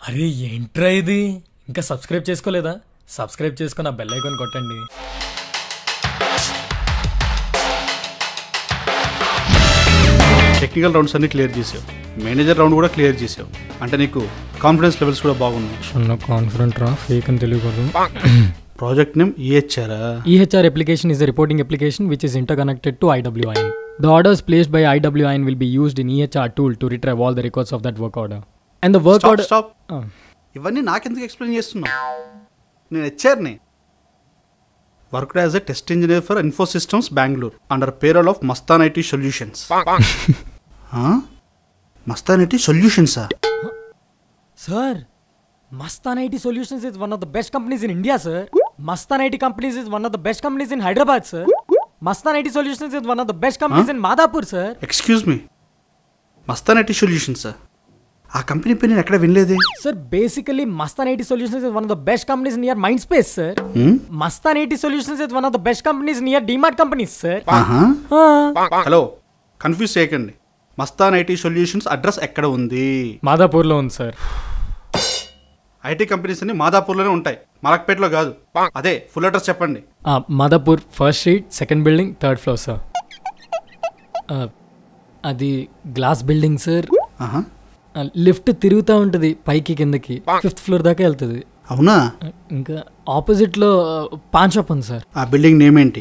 అరే ఏంట్రా ఇది ఇంకా సబ్స్క్రైబ్ చేసుకోలేదా సబ్స్క్రైబ్ చేసుకుని ఆ బెల్ ఐకాన్ కొట్టండి టెక్నికల్ రౌండ్స్ అన్ని క్లియర్ చేసావు మేనేజర్ రౌండ్ కూడా క్లియర్ చేసావు అంటే నీకు కాన్ఫిడెన్స్ లెవెల్స్ కూడా బాగున్నాయి చిన్న కాన్ఫిడెంట్ రా ఫేక్ అని తెలియకూడదు ప్రాజెక్ట్ నేమ్ ఈహెచ్ఆరా EHR application is a reporting application which is interconnected to IWIN. The orders placed by IWIN will be used in EHR tool to retrieve all the records of that work order. And the work stop order. Stop Ah. ఇవన్నీ నాకెందుకు explain చేస్తున్నావు నేను హెచ్ఆర్ని worked as a test engineer for info systems Bengaluru under payroll of Mastan IT solutions Mastan IT సొల్యూషన్సా Sir, Mastan IT Solutions is one of the best companies in India, sir. Mastan IT Companies is one of the best companies in Hyderabad, sir. Mastan IT Solutions is one of the best companies Huh? in Madhapur, sir. Excuse me Mastan IT సొల్యూషన్సా ఆ company పేరు నేను ఎక్కడ వినలేదే Sir, basically, Mastan IT Solutions is one of the best companies near Mindspace, sir. Hmm? Mastan IT Solutions is one of the best companies near DMart companies, sir. ఆహా Ah. Hello confuse చేయకండి Mastan IT solutions address ఎక్కడ ఉంది మాదాపూర్లో ఉంది sir IT companies అన్ని మాదాపూర్లోనే ఉంటాయి మలక్పేటలో కాదు అదే full address చెప్పండి Madhapur first street second building third floor sir అది గ్లాస్ బిల్డింగ్ సార్ ఆహా లిఫ్ట్ తిరుగుతూ ఉంటుంది పైకి కిందకి ఫిఫ్త్ ఫ్లోర్ దాకా వెళ్తుంది అవునా Uh, ఇంకా ఆపోజిట్లో పాన్ షాప్ ఉంది సార్ ఆ బిల్డింగ్ నేమ్ ఏంటి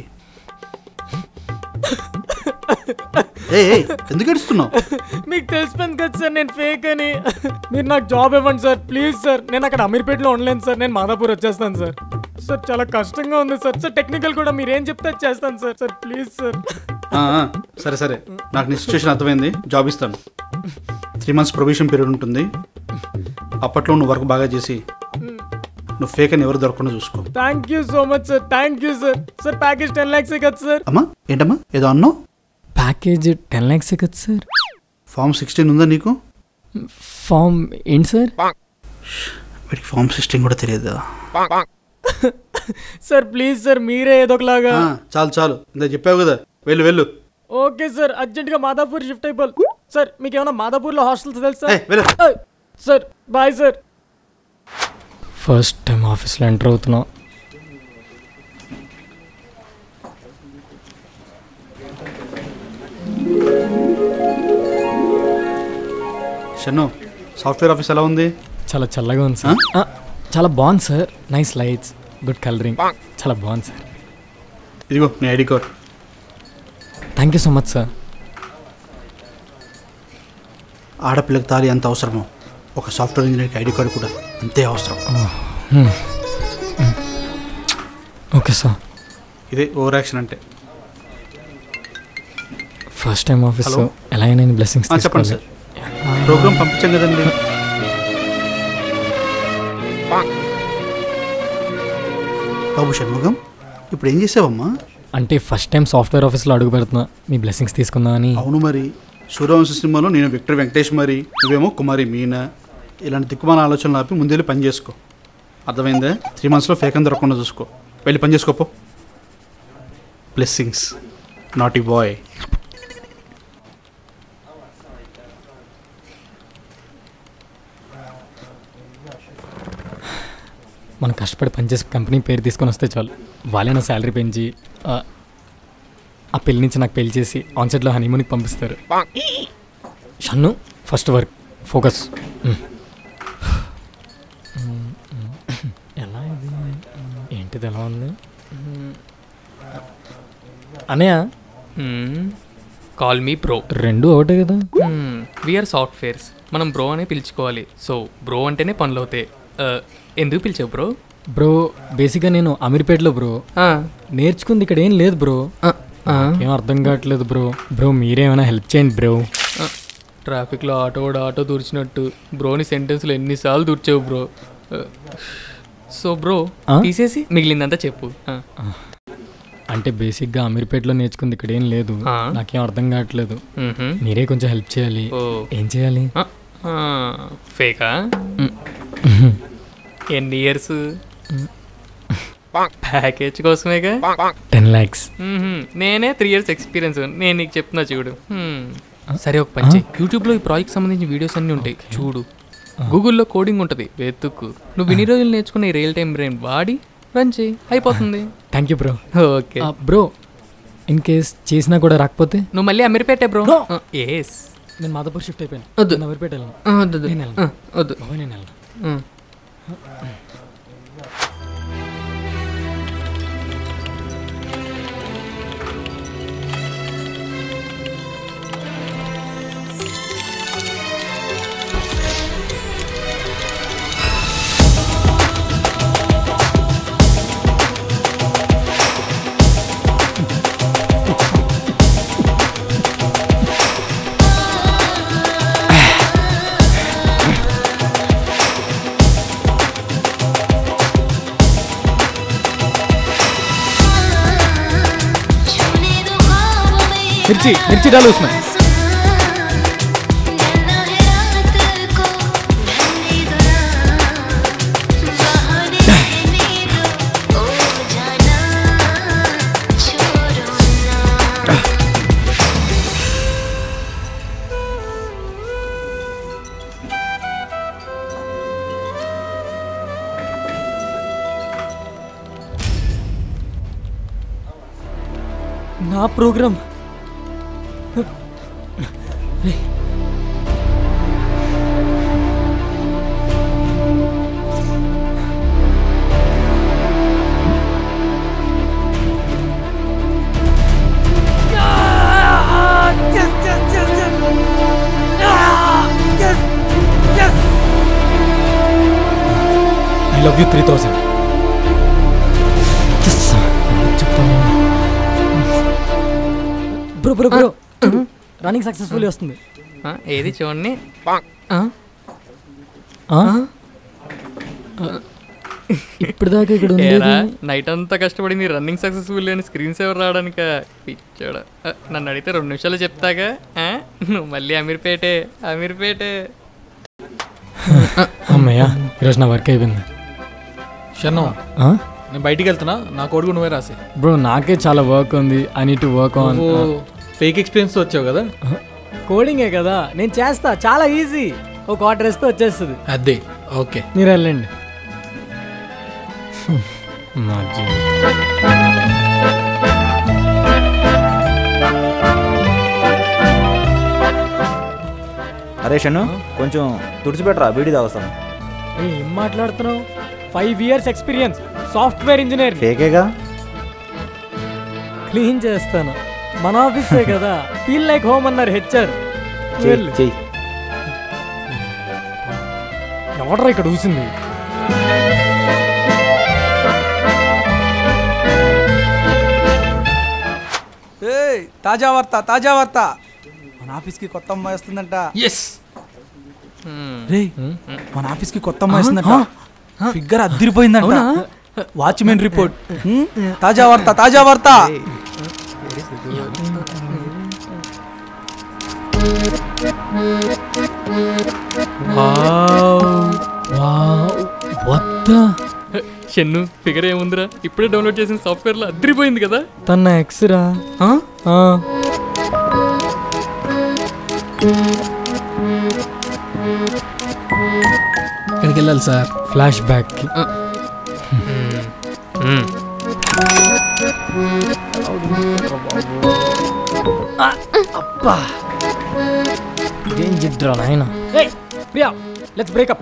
ఏ ఎందుకు ఏడుస్తున్నావు మీకు తెలిసిపోయింది కదా సార్ నేను ఫేక్ అని మీరు నాకు జాబ్ ఇవ్వండి సార్ ప్లీజ్ సార్ నేను అక్కడ అమీర్పేటలో ఉండలేను సార్ నేను మాదాపూర్ వచ్చేస్తాను సార్ సార్ చాలా కష్టంగా ఉంది సార్ సార్ టెక్నికల్ కూడా మీరు ఏం చెప్తే అది చేస్తాను సార్ సార్ ప్లీజ్ సార్ ఆ, ఆ, సరే సరే నాకు నీ సిచ్యువేషన్ అర్థమైంది జాబ్ ఇస్తాను త్రీ మంత్స్ ప్రొవిషన్ పీరియడ్ ఉంటుంది అప్పట్లో నువ్వు వర్క్ బాగా చేసి నువ్వు ఫేక్ అని ఎవరు దొరకకుండా చూసుకో thank you so much sir thank you sir sir package ten lakhs కదా సార్ అమ్మా ఏంటమ్మా ఏదో అన్నావు ప్యాకేజ్ టెన్ ల్యాక్స్ కదా సార్ ఫామ్ సిక్స్టీన్ ఉందా నీకు ఫామ్ ఏంటి సార్ వీడికి ఫామ్ సిక్స్టీన్ కూడా తెలియదు సార్ ప్లీజ్ సార్ మీరే ఏదో ఒకలాగా ఆ, చాలు చాలు ఇందా చెప్పావు కదా వెళ్ళు వెళ్ళు ఓకే సార్ అర్జెంట్గా మాదాపూర్ షిఫ్ట్ అయిపోవాలి సార్ మీకు ఏమైనా మాదాపూర్లో హాస్టల్స్ తెలుసా ఏయ్, వెళ్ళు ఏయ్, sir bye sir first time ఆఫీస్లో ఎంటర్ అవుతున్నాం షన్ను సాఫ్ట్వేర్ ఆఫీస్ ఎలా ఉంది చాలా చల్లగా ఉంది సార్ ఆ, చాలా బాగుంది sir nice lights good colouring చాలా బాగుంది సార్ ఇదిగో నీ ID card thank you so much sir ఆడపిల్లకి తాలి ఎంత అవసరమో ఒక సాఫ్ట్వేర్ ఇంజనీర్కి ఐడి కార్డు కూడా అంతే అవసరం ఓకే సార్ ఇదే ఓవర్ యాక్షన్ అంటే ఫస్ట్ టైం ఆఫీస్ Hello? ఎలా అయినా బ్లెస్సింగ్స్ ఆ, చెప్పండి సార్ ప్రోగ్రామ్ పంపించాం కదండి బాబు షణ్ముఖం ఇప్పుడు ఏం చేసావమ్మా అంటే ఫస్ట్ టైం సాఫ్ట్వేర్ ఆఫీస్లో అడుగు పెడుతున్నా మీ బ్లెస్సింగ్స్ తీసుకుందామని అవును మరి సూర్యవంశ సినిమాలో నేను విక్టర్ వెంకటేష్ మరి నువ్వేమో కుమారి మీనా ఇలాంటి దిక్కుమాల ఆలోచనలు ఆపి ముందెళ్ళి పని చేసుకో అర్థమైందా త్రీ మంత్స్లో ఫేక్ అని దొరకకుండా చూసుకో వెళ్ళి పని చేసుకోపో బ్లెస్సింగ్స్ నాట్ ఈ బాయ్ మనం కష్టపడి పనిచేసి కంపెనీ పేరు తీసుకొని వస్తే చాలు వాళ్ళే నా శాలరీ పెంచి ఆ, ఆ పెళ్లి నుంచి నాకు పెళ్లి చేసి ఆన్సెట్లో హనీమూన్కి పంపిస్తారు షన్ను ఫస్ట్ వర్క్ ఫోకస్ మ్. మ్, మ్. ఎలా ఇది ఏంటిది ఎలా ఉంది మ్. అనయ్య కాల్ మీ బ్రో రెండు ఒకటే కదా వీఆర్ సాఫ్ట్వేర్స్ మనం బ్రో అనే పిలుచుకోవాలి సో బ్రో అంటేనే పనులు అవుతాయి Uh, ఎందుకు పిలిచావు బ్రో బ్రో బేసిక్గా నేను అమీర్పేటలో బ్రో నేర్చుకుంది ఇక్కడ ఏం లేదు బ్రో ఏం అర్థం కావట్లేదు బ్రో బ్రో మీరేమైనా హెల్ప్ చేయండి బ్రో ట్రాఫిక్లో ఆటో కూడా ఆటో దూర్చినట్టు బ్రోని సెంటెన్స్లో ఎన్నిసార్లు దూర్చావు బ్రో సో బ్రో ఆ? తీసేసి మిగిలిందంతా చెప్పు Uh, అంటే బేసిక్గా అమీర్పేటలో నేర్చుకుంది ఇక్కడ ఏం లేదు ఆ. నాకేం అర్థం కావట్లేదు మ్హూ. మీరే కొంచెం హెల్ప్ చేయాలి ఓ ఏం చేయాలి ఆ, ఆ, ఫేకా ఎన్ని ఇయర్స్ ప్యాకేజ్ కోసమేగా టెన్ ల్యాక్స్ మ్హూ. నేనే త్రీ ఇయర్స్ ఎక్స్పీరియన్స్ నేను నీకు చెప్తున్నా చూడు హ్మ్. సరే ఒక పని చెయ్యి యూట్యూబ్లో ఈ ప్రాజెక్ట్ సంబంధించిన వీడియోస్ అన్నీ ఉంటాయి చూడు గూగుల్లో కోడింగ్ ఉంటుంది వెతుక్కు నువ్వు ఇన్ని రోజులు నేర్చుకున్న ఈ రియల్ టైం బ్రెయిన్ వాడి రన్ చేయి అయిపోతుంది thank you bro okay bro in case చేసినా కూడా రాకపోతే నువ్వు మళ్ళీ అమీర్పేటే బ్రో No. ఎస్ నేను మాధవపూర్ షిఫ్ట్ అయిపోయాను వద్దు. నేను అమీర్పేట వెళ్ళను వద్దు వద్దు. నేను వెళ్ళను. ఆ, వద్దు బాబాయ్ నేను వెళ్ళను ఆ. మిర్చి మిర్చి డాలు ఉస్మే నా program I love you three thousand bro bro bro running successful వస్తుంది ఆ, ఏది చూడండి ఆ? ఆ? ఇప్పటిదాకా ఇక్కడ ఏరా ఉండేది నైట్ అంతా కష్టపడింది రన్నింగ్ సక్సెస్ఫుల్ అని స్క్రీన్ సేవర్ రావడానిక పిచ్చాడు ఆ, నన్ను అడిగితే రెండు నిమిషాలు చెప్తాగా ఆ? నువ్వు మళ్ళీ అమీర్పేటే అమీర్పేటే అమ్మయ్యా ఈరోజు నా వర్క్ అయిపోయింది షన్ను నేను బయటికి వెళ్తున్నా నా కోడి నువ్వే రాసి బ్రో నాకే చాలా వర్క్ ఉంది I need to work on నువ్వు ఫేక్ ఎక్స్పీరియన్స్ వచ్చావు కదా కోడింగే కదా నేను చేస్తా చాలా ఈజీ ఒక ఆర్డర్ వేస్తే వచ్చేస్తుంది అదే ఓకే మీరు వెళ్ళండి మా జీవితం. అరే షను కొంచెం తుడిచిపెట్టరా బీడి తాగుతాను ఏయ్, ఏం మాట్లాడుతున్నావు five years experience software engineer ఫేకేగా క్లీన్ చేస్తాను మన ఆఫీసే కదా ఫీల్ లైక్ హోమ్ అన్నారు హెచ్ఆర్ చెయ్యి చెయ్యి ఎవడరా ఇక్కడ కూసింది ఏయ్ తాజా వార్త తాజా వార్త మన ఆఫీస్కి కొత్త అమ్మాయి వస్తుందంట ఎస్ రే మన ఆఫీస్కి కొత్త అమ్మాయి వస్తుందంట ఫిగర్ అద్దరిపోయిందంట వాచ్మెన్ రిపోర్ట్ హ్మ్? తాజా వార్త తాజా వార్త వద్ద షన్ను ఫిగర్ ఏముందిరా ఇప్పుడే డౌన్లోడ్ చేసిన సాఫ్ట్వేర్లో అద్దరిపోయింది కదా తన ఎక్స్ రా ఆ? ఆ. ఎక్కడికి వెళ్ళాలి సార్ ఫ్లాష్ బ్యాక్ కి మ్మ్. ఇదేం జిడ్రా నాయన ప్రియా లెట్స్ బ్రేకప్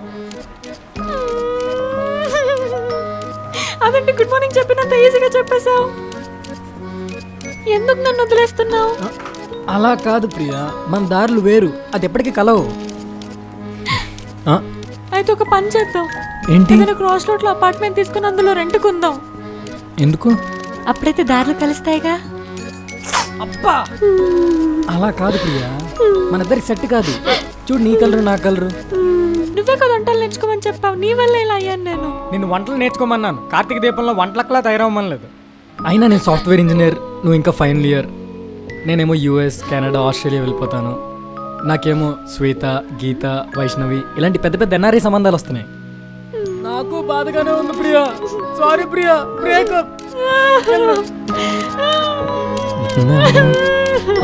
అదండి గుడ్ మార్నింగ్ చెప్పినంత ఈజీగా చెప్పేశావు ఎందుకు నన్ను వదిలేస్తున్నావు అలా కాదు ప్రియా మన దారులు వేరు అది ఎప్పటికీ కలవు ఆ, అయితే ఒక పని చేద్దాం ఏంటి ఏదైనా క్రాస్ రోడ్ లో అపార్ట్మెంట్ తీసుకుని అందులో రెంట్కుందాం ఎందుకు అప్పుడైతే దారులు కలుస్తాయిగా అబ్బా అలా కాదు ప్రియా మన ఇద్దరికి సెట్ కాదు చూడు నీ కలరు నా కలరు మ్మ్, నువ్వే కదా వంటలు నేర్చుకోమని చెప్పావు నీ వల్ల ఇలా అయ్యాను నేను నేను వంటలు నేర్చుకోమన్నాను కార్తీక దీపంలో వంటలక్కలా తయారవ్వమనలేదు అయినా నేను సాఫ్ట్వేర్ ఇంజనీర్ నువ్వు ఇంకా ఫైనల్ ఇయర్ నేనేమో యూఎస్ కెనడా ఆస్ట్రేలియా వెళ్ళిపోతాను నాకేమో శ్వేత గీత వైష్ణవి ఇలాంటి పెద్ద పెద్ద ఎన్ఆర్ఐ సంబంధాలు వస్తున్నాయి నాకు బాధగానే ఉంది ప్రియా సారీ ప్రియా బ్రేకప్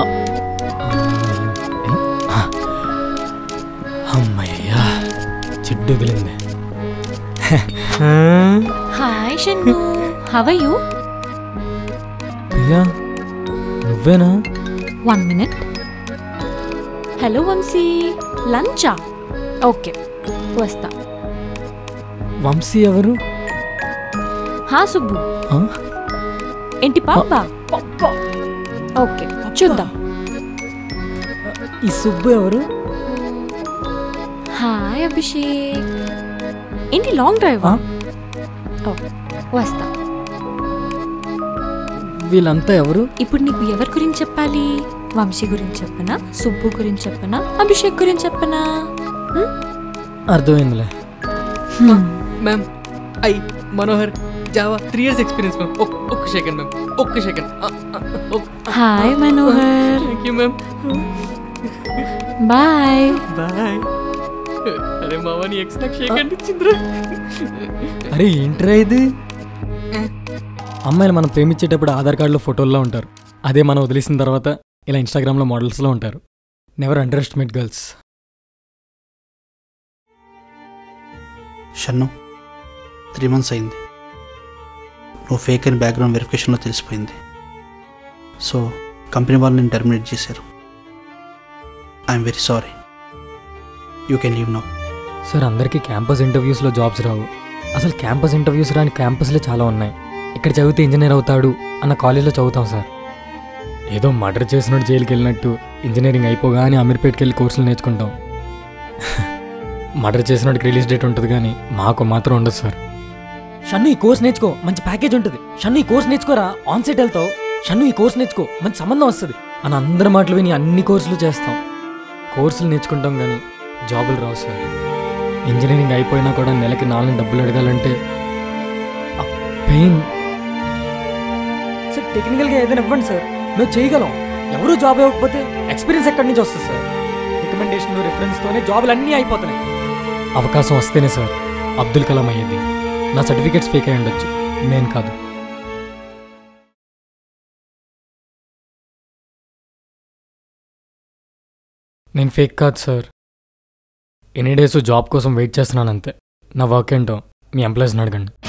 అమ్మయ్యా గుడ్డు వదిలింది hi Shannu how you Priya నువ్వేనా వన్ మినిట్ హలో వంశీ లంచా ఓకే వస్తా వంశీ ఎవరు హా సుబ్బు ఆ? ఏంటి పాప ఓకే చూద్దాం ఈ సుబ్బు ఎవరు హాయ్ అభిషేక్ ఏంటి లాంగ్ డ్రైవ్ ఆ? ఓ వస్తా వీళ్ళంతా ఎవరు ఇప్పుడు నీకు ఎవరి గురించి చెప్పాలి వంశీ గురించి చెప్పనా సుబ్బు గురించి చెప్పనా అభిషేక్ గురించి చెప్పనా హ్మ్? అర్థమైందిలే ma'am I Manohar Java three years experience ma'am ఒక్క సెకండ్ మ్యామ్ ఒక్క second hi Manohar thank you ma'am bye bye అరే మామ నీ ఎక్స్ నాకు షేక్ అండ్ ఇచ్చిందిరా అరే ఏంట్రా ఇది అమ్మాయిలు మనం ప్రేమించేటప్పుడు ఆధార్ కార్డులో ఫోటోల్లో ఉంటారు అదే మనం వదిలేసిన తర్వాత ఇలా ఇన్స్టాగ్రామ్లో మోడల్స్లో ఉంటారు never under estimate girls Shannu three months అయింది నువ్వు ఫేక్ అని బ్యాక్గ్రౌండ్ వెరిఫికేషన్లో తెలిసిపోయింది సో కంపెనీ వాళ్ళు నేను టర్మినేట్ చేశారు I'm very sorry you can leave now sir అందరికీ క్యాంపస్ ఇంటర్వ్యూస్లో జాబ్స్ రావు అసలు క్యాంపస్ ఇంటర్వ్యూస్ రాని క్యాంపస్లే చాలా ఉన్నాయి ఇక్కడ చదివితే ఇంజనీర్ అవుతాడు అన్న కాలేజ్లో చదువుతాం సార్ ఏదో మర్డర్ చేసినట్టు జైలుకి వెళ్ళినట్టు ఇంజనీరింగ్ అయిపోగానే అమీర్పేట్కి వెళ్ళి కోర్సులు నేర్చుకుంటాం మర్డర్ చేసినట్టుకి రిలీజ్ డేట్ ఉంటుంది కానీ మాకు మాత్రం ఉండదు సార్ షన్ను ఈ కోర్స్ నేర్చుకో మంచి ప్యాకేజ్ ఉంటుంది షన్ను ఈ కోర్స్ నేర్చుకోరా ఆన్ సైట్ వెళ్తావు షన్ను ఈ కోర్స్ నేర్చుకో మంచి సంబంధం వస్తుంది అని అందరి మాటలు విని అన్ని కోర్సులు చేస్తాం కోర్సులు నేర్చుకుంటాం కానీ జాబులు రావు సార్ ఇంజనీరింగ్ అయిపోయినా కూడా నెలకి నాలుగు డబ్బులు అడగాలంటే పెయిన్ సార్ టెక్నికల్గా ఏదైనా ఇవ్వండి సార్ మేము చేయగలం ఎవరు జాబ్ ఇవ్వకపోతే ఎక్స్పీరియన్స్ ఎక్కడి నుంచి వస్తుంది సార్ రికమెండేషన్ రిఫరెన్స్తోనే జాబులు అన్నీ అయిపోతున్నాయి అవకాశం వస్తేనే సార్ అబ్దుల్ కలాం అయ్యేది నా సర్టిఫికేట్స్ ఫేక్ అయి ఉండొచ్చు నేను కాదు నేను ఫేక్ కాదు సార్ ఎనీ డేస్ జాబ్ కోసం వెయిట్ చేస్తున్నాను అంతే నా వర్క్ ఏంటో మీ ఎంప్లాయీస్ని అడగండి